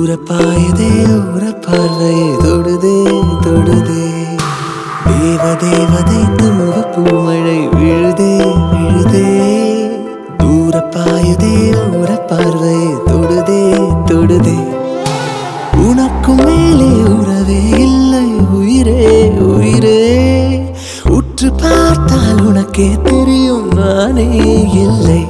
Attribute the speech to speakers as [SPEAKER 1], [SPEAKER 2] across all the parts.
[SPEAKER 1] தூர பாயுதே ஊர பார்வையை தொடுதே தொடுதே தேவ தேவதை தூவ பூமழை விழுதே விழுதே தூர பாயுதே ஊர பார்வையை தொடுதே தொடுதே உனக்கும் மேலே உறவே இல்லை உயிரே உயிரே உற்று பார்த்தால் உனக்கே தெரியும் நானே இல்லை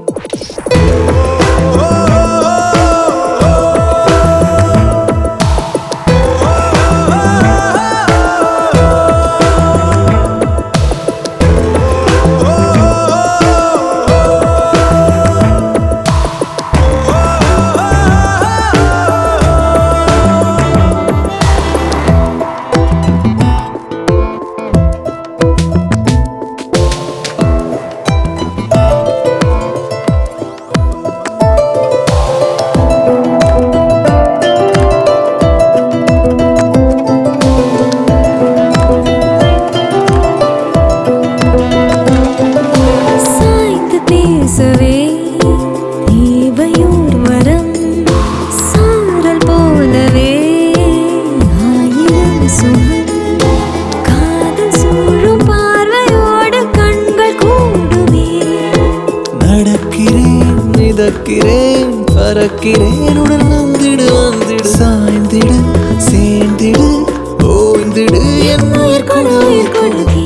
[SPEAKER 2] சாய்த்து பேசவே தேவையோர் வரம் சாரல் போலவே ஆயிரம் சுகம் காதல் சூழும் பார்வையோடு கண்கள் கூடுமே
[SPEAKER 1] நடக்கிறேன் மிதக்கிறேன் பறக்கிறேன் உடன் வந்திடு வந்திடு சாய்ந்திடு சேர்ந்திடு ஓய்ந்திடு என் உயிர் கொடு உயிர் கொடு
[SPEAKER 2] கொடுக்கே